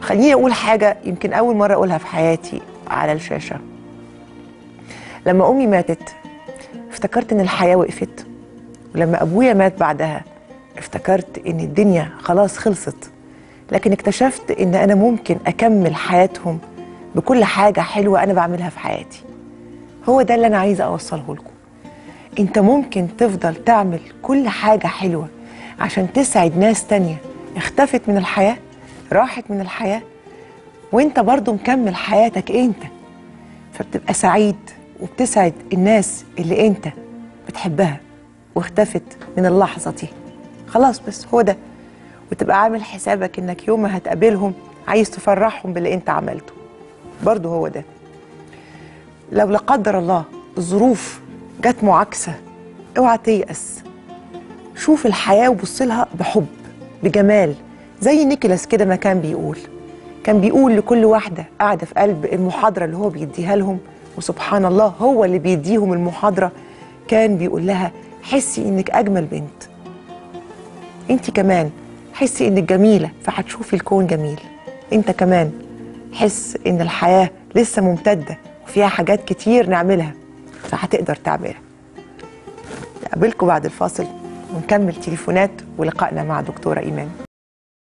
خليني اقول حاجه يمكن اول مره اقولها في حياتي على الشاشه لما امي ماتت افتكرت ان الحياه وقفت ولما ابويا مات بعدها افتكرت ان الدنيا خلاص خلصت لكن اكتشفت ان انا ممكن اكمل حياتهم بكل حاجه حلوه انا بعملها في حياتي هو ده اللي انا عايزه اوصله لكم انت ممكن تفضل تعمل كل حاجه حلوه عشان تسعد ناس تانية اختفت من الحياه راحت من الحياه وانت برضو مكمل حياتك انت فبتبقى سعيد وبتسعد الناس اللي انت بتحبها واختفت من اللحظه دي خلاص بس هو ده وتبقى عامل حسابك انك يوم ما هتقابلهم عايز تفرحهم باللي انت عملته برضو هو ده لو لا قدر الله الظروف جت معاكسه اوعى تيأس شوف الحياه وبص لها بحب بجمال زي نيكولاس كده ما كان بيقول كان بيقول لكل واحده قاعده في قلب المحاضره اللي هو بيديها لهم وسبحان الله هو اللي بيديهم المحاضره كان بيقول لها حسي انك اجمل بنت انت كمان حسي انك جميله فهتشوفي الكون جميل انت كمان حس ان الحياه لسه ممتده وفيها حاجات كتير نعملها فهتقدر تعملها نقابلكم بعد الفاصل ونكمل تليفونات ولقائنا مع دكتوره ايمان